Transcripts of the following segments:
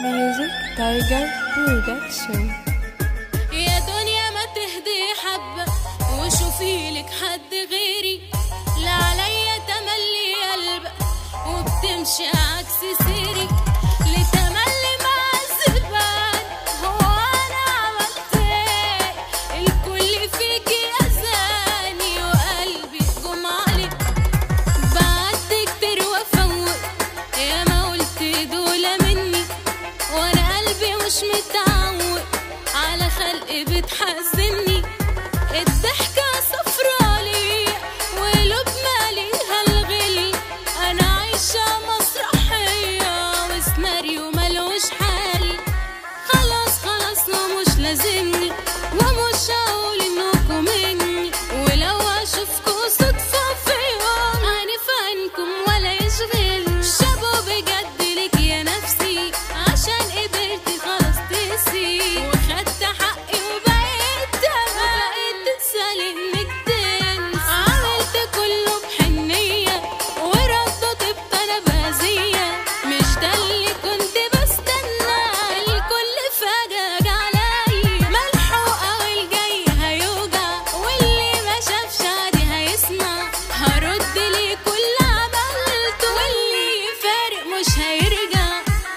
Music Tiger Production يا دنيا ما تهدي حبة وشوفي لك حد غيري لا عليا تملي قلبك وبتمشي عكس سيري لتملي مع الزبان هو انا عملت ايه الكل فيكي اذاني وقلبي جم عليك بعدت كتير وافوق يا ما قلت دول مني وانا قلبي مش متعود على خلق بتحزني الضحكة صفرالي وقلوب ماليها الغل انا عايشة مسرحية وسيناريو ملوش حل خلاص خلاص لو مش لازمني ومش هقول انكم مني ولو اشوفكوا صدفة في يوم عارف عنكم ولا يشغلني شابو بجد لك يا نفسي عشان قدرت خلاص تسيب وخدت حقي وبقيت تمام وبقيت تسألي انك تنسى عملت كله بحنية ورده طبت انا بأذية مش ده اللي كنت بستنى الكل فجأة جه عليا ملحوقة والجاي هيوجع واللي ما شافش عادي هيسمع هرد ليه كل عملته واللي فارق مش هيرجع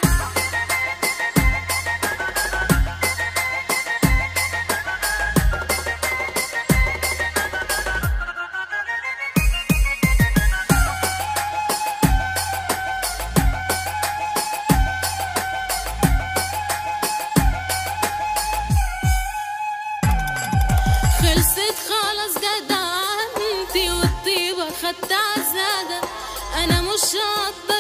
خلصت خلاص جدعنتي والطيبة خدت عزادة أنا مش هقدر